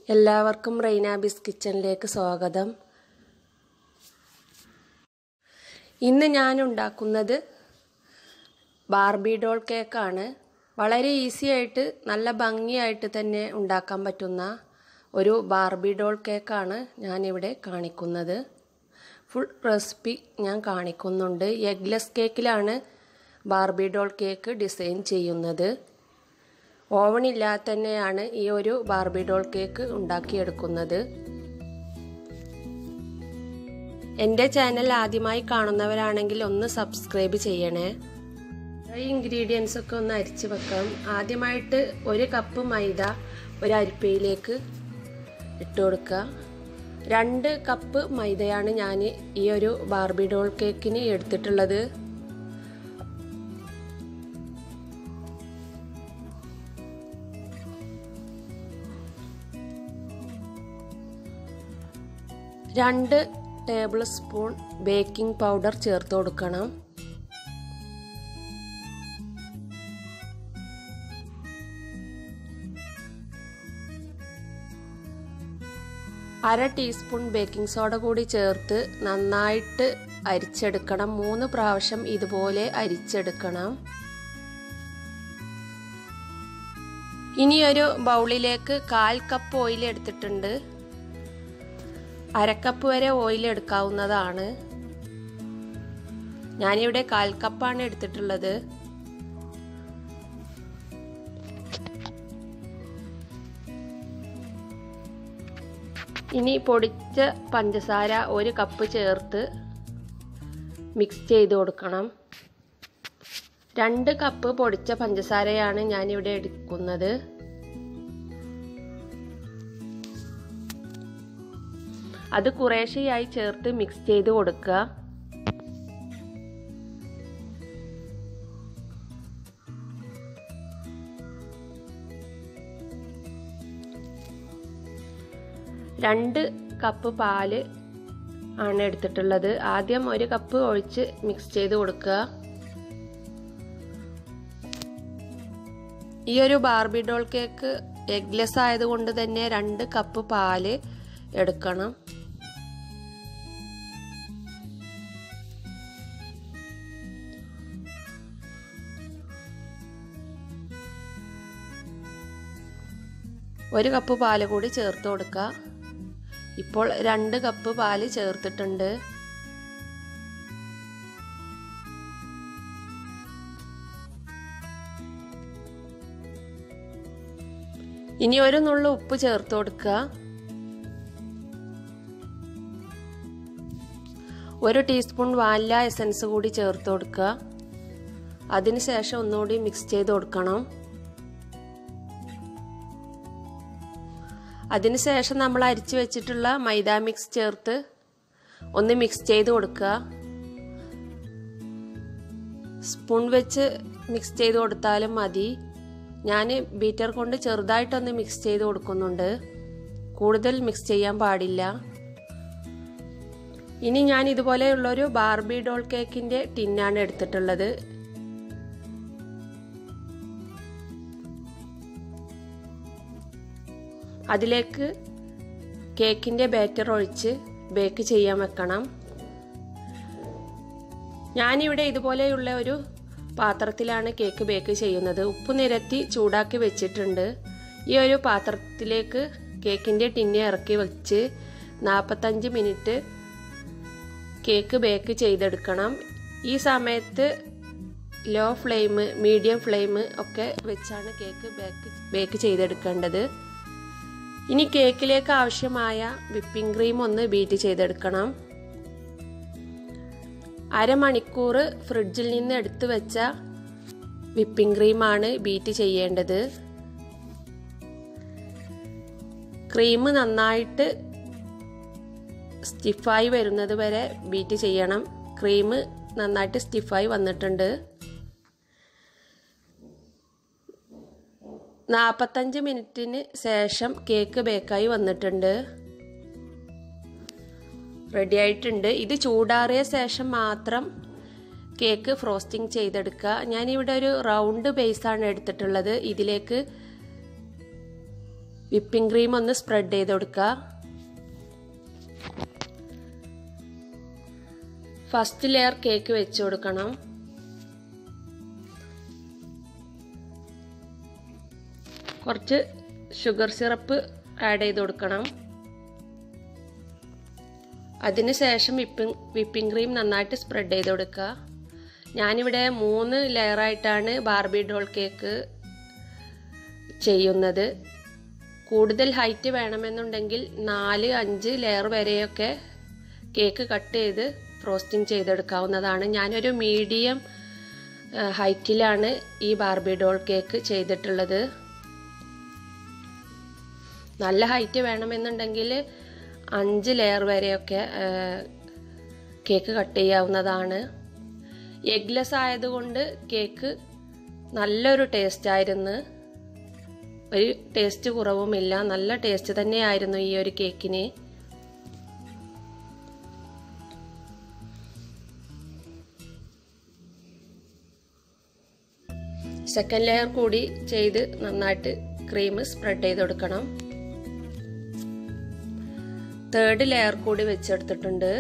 എല്ലാവർക്കും റൈനാബിസ് കിച്ചണിലേക്ക് സ്വാഗതം ഇന്ന് ഞാൻ ഉണ്ടാക്കുന്നത് ബാർബി ഡോൾ കേക്കാണ് വളരെ ഈസി ആയിട്ട് നല്ല ഭംഗിയായിട്ട് തന്നെ ഉണ്ടാക്കാൻ പറ്റുന്ന ഒരു ബാർബി ഡോൾ കേക്കാണ് ഞാനിവിടെ കാണിക്കുന്നത് ഫുൾ റെസിപ്പി ഞാൻ കാണിക്കുന്നുണ്ട് എഗ്ലെസ് കേക്കിലാണ് ബാർബി ഡോൾ കേക്ക് ഡിസൈൻ ചെയ്യുന്നത് ഓവൺ ഇല്ലാതെ തന്നെയാണ് ഈ ഒരു ബാർബി ഡോൾ കേക്ക് ഉണ്ടാക്കിയെടുക്കുന്നത് എൻ്റെ ചാനൽ ആദ്യമായി കാണുന്നവരാണെങ്കിൽ ഒന്ന് സബ്സ്ക്രൈബ് ചെയ്യണേ ഈ ഇൻഗ്രീഡിയൻസ് ഒക്കെ ഒന്ന് അരിച്ച് വെക്കാം ആദ്യമായിട്ട് ഒരു കപ്പ് മൈദ ഒരു അരിപ്പയിലേക്ക് ഇട്ട് കൊടുക്കുക രണ്ട് കപ്പ് മൈദയാണ് ഞാൻ ഈ ഒരു ബാർബി ഡോൾ കേക്കിന് എടുത്തിട്ടുള്ളത് രണ്ട് ടേബിൾ സ്പൂൺ ബേക്കിംഗ് പൗഡർ ചേർത്ത് കൊടുക്കണം അര ടീസ്പൂൺ ബേക്കിംഗ് സോഡ കൂടി ചേർത്ത് നന്നായിട്ട് അരിച്ചെടുക്കണം മൂന്ന് പ്രാവശ്യം ഇതുപോലെ അരിച്ചെടുക്കണം ഇനി ഒരു ബൗളിലേക്ക് കാൽ കപ്പ് ഓയിൽ എടുത്തിട്ടുണ്ട് അരക്കപ്പ് വരെ ഓയിൽ എടുക്കാവുന്നതാണ് ഞാനിവിടെ കാൽ കപ്പാണ് എടുത്തിട്ടുള്ളത് ഇനി പൊടിച്ച പഞ്ചസാര ഒരു കപ്പ് ചേർത്ത് മിക്സ് ചെയ്ത് കൊടുക്കണം രണ്ട് കപ്പ് പൊടിച്ച പഞ്ചസാരയാണ് ഞാനിവിടെ എടുക്കുന്നത് അത് കുറേശ്ശെയായി ചേർത്ത് മിക്സ് ചെയ്ത് കൊടുക്കുക രണ്ട് കപ്പ് പാല് ആണ് എടുത്തിട്ടുള്ളത് ആദ്യം ഒരു കപ്പ് ഒഴിച്ച് മിക്സ് ചെയ്ത് കൊടുക്കുക ഈ ഒരു ബാർബി ഡോൾ കേക്ക് എഗ്ലെസ് ആയതുകൊണ്ട് തന്നെ രണ്ട് കപ്പ് പാല് എടുക്കണം ഒരു കപ്പ് പാല് കൂടി ചേർത്ത് കൊടുക്കുക ഇപ്പോൾ രണ്ട് കപ്പ് പാല് ചേർത്തിട്ടുണ്ട് ഇനി ഒരു നുള്ള ഉപ്പ് ചേർത്ത് കൊടുക്കുക ഒരു ടീസ്പൂൺ വാനില എസൻസ് കൂടി ചേർത്ത് കൊടുക്കുക അതിനുശേഷം ഒന്നുകൂടി മിക്സ് ചെയ്ത് കൊടുക്കണം അതിനുശേഷം നമ്മൾ അരിച്ചു വെച്ചിട്ടുള്ള മൈദ മിക്സ് ചേർത്ത് ഒന്ന് മിക്സ് ചെയ്ത് കൊടുക്കുക സ്പൂൺ വെച്ച് മിക്സ് ചെയ്ത് കൊടുത്താലും മതി ഞാൻ ബീറ്റർ കൊണ്ട് ചെറുതായിട്ടൊന്ന് മിക്സ് ചെയ്ത് കൊടുക്കുന്നുണ്ട് കൂടുതൽ മിക്സ് ചെയ്യാൻ പാടില്ല ഇനി ഞാൻ ഇതുപോലെയുള്ളൊരു ബാർബി ഡോൾ കേക്കിൻ്റെ ടിന്നാണ് എടുത്തിട്ടുള്ളത് അതിലേക്ക് കേക്കിൻ്റെ ബാറ്റർ ഒഴിച്ച് ബേക്ക് ചെയ്യാൻ വെക്കണം ഞാനിവിടെ ഇതുപോലെയുള്ള ഒരു പാത്രത്തിലാണ് കേക്ക് ബേക്ക് ചെയ്യുന്നത് ഉപ്പ് നിരത്തി ചൂടാക്കി വെച്ചിട്ടുണ്ട് ഈ ഒരു പാത്രത്തിലേക്ക് കേക്കിൻ്റെ ടിന്നെ ഇറക്കി വെച്ച് നാൽപ്പത്തഞ്ച് മിനിറ്റ് കേക്ക് ബേക്ക് ചെയ്തെടുക്കണം ഈ സമയത്ത് ലോ ഫ്ലെയിം മീഡിയം ഫ്ലെയിം ഒക്കെ വെച്ചാണ് കേക്ക് ബേക്ക് ബേക്ക് ചെയ്തെടുക്കേണ്ടത് ഇനി കേക്കിലേക്ക് ആവശ്യമായ വിപ്പിംഗ് ക്രീം ഒന്ന് ബീറ്റ് ചെയ്തെടുക്കണം അരമണിക്കൂർ ഫ്രിഡ്ജിൽ നിന്ന് എടുത്തു വെച്ച വിപ്പിംഗ് ക്രീമാണ് ബീറ്റ് ചെയ്യേണ്ടത് ക്രീം നന്നായിട്ട് സ്റ്റിഫായി വരുന്നത് വരെ ബീറ്റ് ചെയ്യണം ക്രീം നന്നായിട്ട് സ്റ്റിഫായി വന്നിട്ടുണ്ട് നാൽപ്പത്തഞ്ച് മിനിറ്റിന് ശേഷം കേക്ക് ബേക്കായി വന്നിട്ടുണ്ട് റെഡി ആയിട്ടുണ്ട് ഇത് ചൂടാറിയ ശേഷം മാത്രം കേക്ക് ഫ്രോസ്റ്റിംഗ് ചെയ്തെടുക്കുക ഞാനിവിടെ ഒരു റൗണ്ട് ബേസാണ് എടുത്തിട്ടുള്ളത് ഇതിലേക്ക് വിപ്പിംഗ് ക്രീം ഒന്ന് സ്പ്രെഡ് ചെയ്ത് കൊടുക്കുക ഫസ്റ്റ് ലെയർ കേക്ക് വെച്ച് കൊടുക്കണം കുറച്ച് ഷുഗർ സിറപ്പ് ആഡ് ചെയ്ത് കൊടുക്കണം അതിനുശേഷം വിപ്പിംഗ് വിപ്പിംഗ് ക്രീം നന്നായിട്ട് സ്പ്രെഡ് ചെയ്ത് കൊടുക്കുക ഞാനിവിടെ മൂന്ന് ലെയറായിട്ടാണ് ബാർബി ഡോൾ കേക്ക് ചെയ്യുന്നത് കൂടുതൽ ഹൈറ്റ് വേണമെന്നുണ്ടെങ്കിൽ നാല് അഞ്ച് ലെയർ വരെയൊക്കെ കേക്ക് കട്ട് ചെയ്ത് ഫ്രോസ്റ്റിംഗ് ചെയ്തെടുക്കാവുന്നതാണ് ഞാനൊരു മീഡിയം ഹൈറ്റിലാണ് ഈ ബാർബി ഡോൾ കേക്ക് ചെയ്തിട്ടുള്ളത് നല്ല ഹൈറ്റ് വേണമെന്നുണ്ടെങ്കിൽ അഞ്ച് ലെയർ വരെയൊക്കെ കേക്ക് കട്ട് ചെയ്യാവുന്നതാണ് എഗ്ലെസ് ആയതുകൊണ്ട് കേക്ക് നല്ലൊരു ടേസ്റ്റ് ആയിരുന്നു ഒരു ടേസ്റ്റ് കുറവുമില്ല നല്ല ടേസ്റ്റ് തന്നെയായിരുന്നു ഈ ഒരു കേക്കിന് സെക്കൻഡ് ലെയർ കൂടി ചെയ്ത് നന്നായിട്ട് ക്രീം സ്പ്രെഡ് ചെയ്ത് കൊടുക്കണം തേർഡ് ലെയർ കൂടി വെച്ചെടുത്തിട്ടുണ്ട്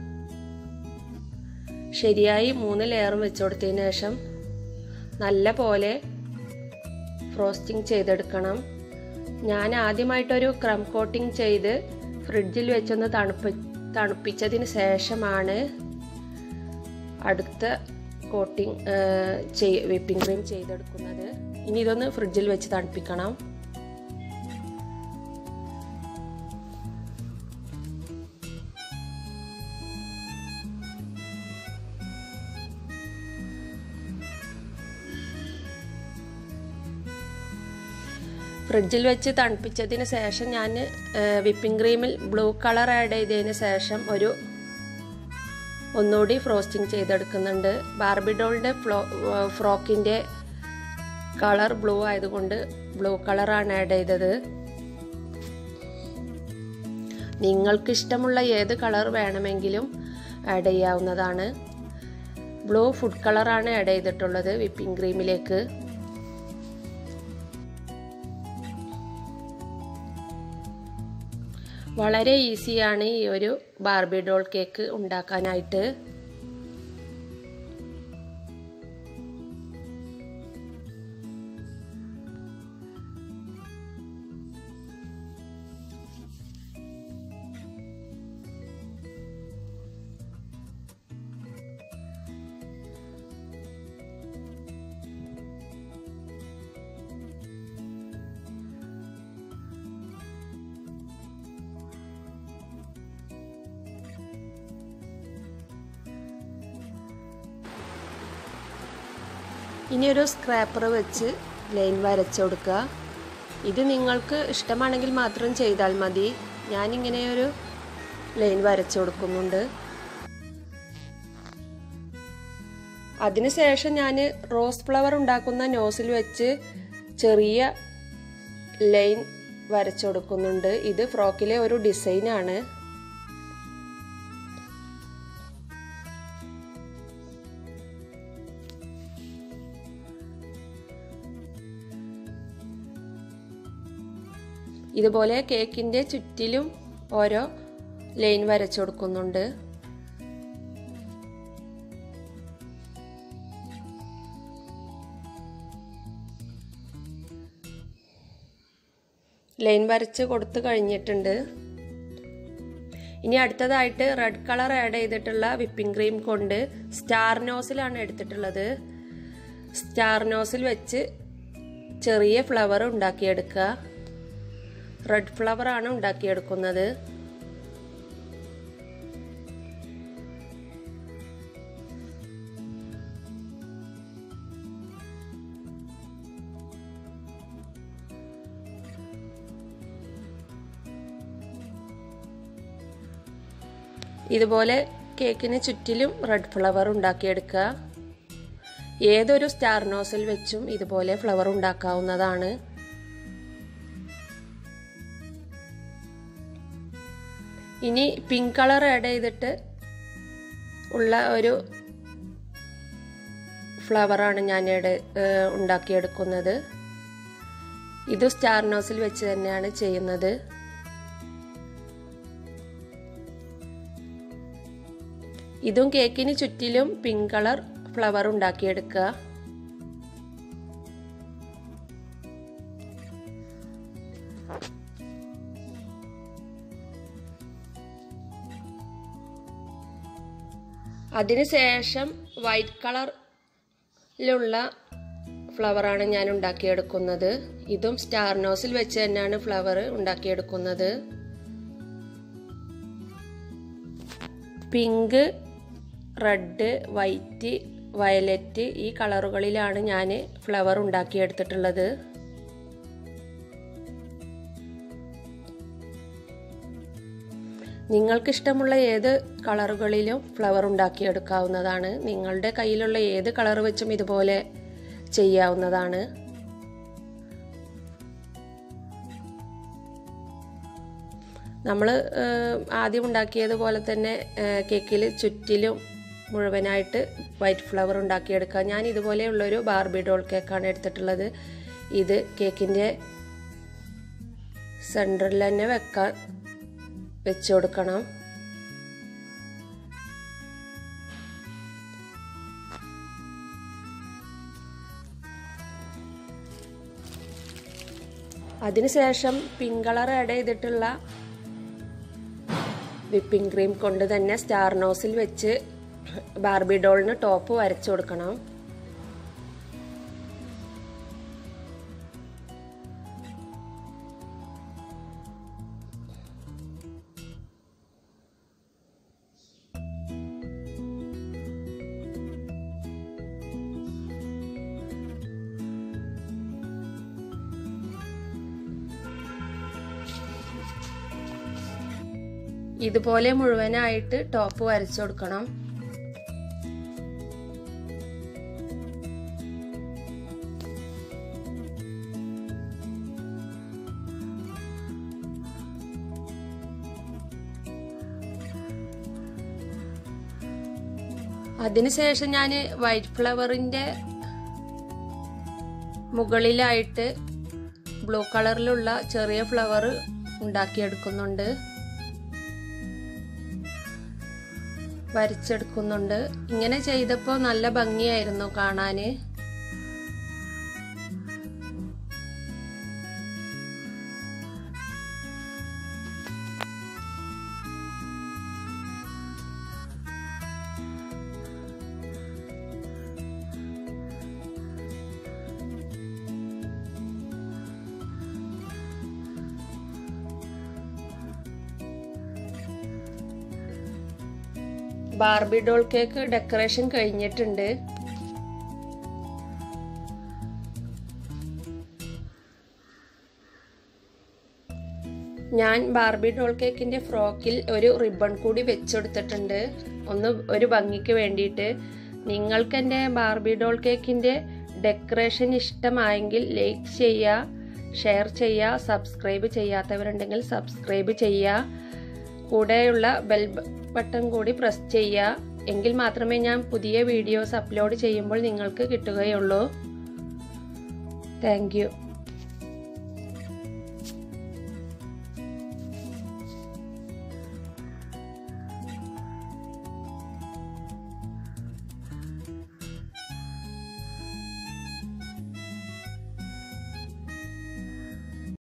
ശരിയായി മൂന്ന് ലെയറും വെച്ച് കൊടുത്തതിന് ശേഷം നല്ല പോലെ ഫ്രോസ്റ്റിംഗ് ചെയ്തെടുക്കണം ഞാൻ ആദ്യമായിട്ടൊരു ക്രം കോട്ടിംഗ് ചെയ്ത് ഫ്രിഡ്ജിൽ വെച്ചൊന്ന് തണുപ്പി തണുപ്പിച്ചതിന് ശേഷമാണ് അടുത്ത കോട്ടിംഗ് ചെയ് വിപ്പിംഗ് ക്രീം ചെയ്തെടുക്കുന്നത് ഇനി ഇതൊന്ന് ഫ്രിഡ്ജിൽ വെച്ച് തണുപ്പിക്കണം ഫ്രിഡ്ജിൽ വെച്ച് തണുപ്പിച്ചതിന് ശേഷം ഞാൻ വിപ്പിംഗ് ക്രീമിൽ ബ്ലൂ കളർ ആഡ് ചെയ്തതിന് ശേഷം ഒരു ഒന്നുകൂടി ഫ്രോസ്റ്റിംഗ് ചെയ്തെടുക്കുന്നുണ്ട് ബാർബി ഡോളിൻ്റെ ഫ്ലോ ഫ്രോക്കിൻ്റെ കളർ ബ്ലൂ ആയതുകൊണ്ട് ബ്ലൂ കളറാണ് ആഡ് ചെയ്തത് നിങ്ങൾക്ക് ഇഷ്ടമുള്ള ഏത് കളർ വേണമെങ്കിലും ആഡ് ചെയ്യാവുന്നതാണ് ബ്ലൂ ഫുഡ് കളറാണ് ആഡ് ചെയ്തിട്ടുള്ളത് വിപ്പിംഗ് ക്രീമിലേക്ക് വളരെ ഈസിയാണ് ഈ ഒരു ബാർബി ഡോൾ കേക്ക് ഉണ്ടാക്കാനായിട്ട് ഇനി ഒരു സ്ക്രാപ്പർ വെച്ച് ലൈൻ വരച്ചു കൊടുക്കുക ഇത് നിങ്ങൾക്ക് ഇഷ്ടമാണെങ്കിൽ മാത്രം ചെയ്താൽ മതി ഞാനിങ്ങനെ ഒരു ലൈൻ വരച്ചു കൊടുക്കുന്നുണ്ട് അതിനുശേഷം ഞാൻ റോസ് ഫ്ലവർ ഉണ്ടാക്കുന്ന നോസിൽ വെച്ച് ചെറിയ ലൈൻ വരച്ചു കൊടുക്കുന്നുണ്ട് ഇത് ഫ്രോക്കിലെ ഒരു ഡിസൈനാണ് ഇതുപോലെ കേക്കിൻ്റെ ചുറ്റിലും ഓരോ ലൈൻ വരച്ചു കൊടുക്കുന്നുണ്ട് ലൈൻ വരച്ച് കൊടുത്തു കഴിഞ്ഞിട്ടുണ്ട് ഇനി അടുത്തതായിട്ട് റെഡ് കളർ ആഡ് ചെയ്തിട്ടുള്ള വിപ്പിംഗ് ക്രീം കൊണ്ട് സ്റ്റാർ നോസിലാണ് എടുത്തിട്ടുള്ളത് സ്റ്റാർ നോസിൽ വെച്ച് ചെറിയ ഫ്ലവർ ഉണ്ടാക്കിയെടുക്കുക റെഡ് ഫ്ലവർ ആണ് ഉണ്ടാക്കിയെടുക്കുന്നത് ഇതുപോലെ കേക്കിന് ചുറ്റിലും റെഡ് ഫ്ലവർ ഉണ്ടാക്കിയെടുക്കുക ഏതൊരു സ്റ്റാർ നോസിൽ വെച്ചും ഇതുപോലെ ഫ്ലവർ ഉണ്ടാക്കാവുന്നതാണ് ഇനി പിങ്ക് കളർ ആഡ് ചെയ്തിട്ട് ഉള്ള ഒരു ഫ്ലവറാണ് ഞാൻ ഉണ്ടാക്കിയെടുക്കുന്നത് ഇത് സ്റ്റാർ നോസിൽ വെച്ച് തന്നെയാണ് ചെയ്യുന്നത് ഇതും കേക്കിന് ചുറ്റിലും പിങ്ക് കളർ ഫ്ലവർ ഉണ്ടാക്കിയെടുക്കുക അതിനുശേഷം വൈറ്റ് കളറിലുള്ള ഫ്ലവറാണ് ഞാൻ ഉണ്ടാക്കിയെടുക്കുന്നത് ഇതും സ്റ്റാർ നോസിൽ വെച്ച് തന്നെയാണ് ഫ്ലവർ ഉണ്ടാക്കിയെടുക്കുന്നത് പിങ്ക് റെഡ് വൈറ്റ് വയലറ്റ് ഈ കളറുകളിലാണ് ഞാൻ ഫ്ലവർ ഉണ്ടാക്കിയെടുത്തിട്ടുള്ളത് നിങ്ങൾക്ക് ഇഷ്ടമുള്ള ഏത് കളറുകളിലും ഫ്ലവർ ഉണ്ടാക്കിയെടുക്കാവുന്നതാണ് നിങ്ങളുടെ കയ്യിലുള്ള ഏത് കളർ വെച്ചും ഇതുപോലെ ചെയ്യാവുന്നതാണ് നമ്മൾ ആദ്യം ഉണ്ടാക്കിയതുപോലെ തന്നെ കേക്കിൽ ചുറ്റിലും മുഴുവനായിട്ട് വൈറ്റ് ഫ്ലവർ ഉണ്ടാക്കിയെടുക്കുക ഞാൻ ഇതുപോലെയുള്ളൊരു ബാർബി ഡോൾ കേക്കാണ് എടുത്തിട്ടുള്ളത് ഇത് കേക്കിൻ്റെ സെൻറ്ററിൽ തന്നെ വെക്കാൻ വെച്ച് കൊടുക്കണം അതിനുശേഷം പിങ്ക് കളർ ആഡ് ചെയ്തിട്ടുള്ള വിപ്പിംഗ് ക്രീം കൊണ്ട് തന്നെ സ്റ്റാർ നോസിൽ വെച്ച് ബാർബി ഡോളിന് ടോപ്പ് വരച്ചു കൊടുക്കണം ഇതുപോലെ മുഴുവനായിട്ട് ടോപ്പ് വരച്ചു കൊടുക്കണം അതിനുശേഷം ഞാൻ വൈറ്റ് ഫ്ലവറിൻ്റെ മുകളിലായിട്ട് ബ്ലൂ കളറിലുള്ള ചെറിയ ഫ്ലവർ ഉണ്ടാക്കിയെടുക്കുന്നുണ്ട് വരച്ചെടുക്കുന്നുണ്ട് ഇങ്ങനെ ചെയ്തപ്പോൾ നല്ല ഭംഗിയായിരുന്നു കാണാൻ ബാർബി ഡോൾ കേക്ക് ഡെക്കറേഷൻ കഴിഞ്ഞിട്ടുണ്ട് ഞാൻ ബാർബി ഡോൾ കേക്കിന്റെ ഫ്രോക്കിൽ ഒരു റിബൺ കൂടി വെച്ചെടുത്തിട്ടുണ്ട് ഒന്ന് ഒരു ഭംഗിക്ക് വേണ്ടിയിട്ട് നിങ്ങൾക്ക് എൻ്റെ ബാർബി ഡോൾ കേക്കിന്റെ ഡെക്കറേഷൻ ഇഷ്ടമായെങ്കിൽ ലൈക്ക് ചെയ്യുക ഷെയർ ചെയ്യുക സബ്സ്ക്രൈബ് ചെയ്യാത്തവരുണ്ടെങ്കിൽ സബ്സ്ക്രൈബ് ചെയ്യുക കൂടെയുള്ള ബെൽ ബട്ടൺ കൂടി പ്രസ് ചെയ്യുക എങ്കിൽ മാത്രമേ ഞാൻ പുതിയ വീഡിയോസ് അപ്ലോഡ് ചെയ്യുമ്പോൾ നിങ്ങൾക്ക് കിട്ടുകയുള്ളൂ താങ്ക്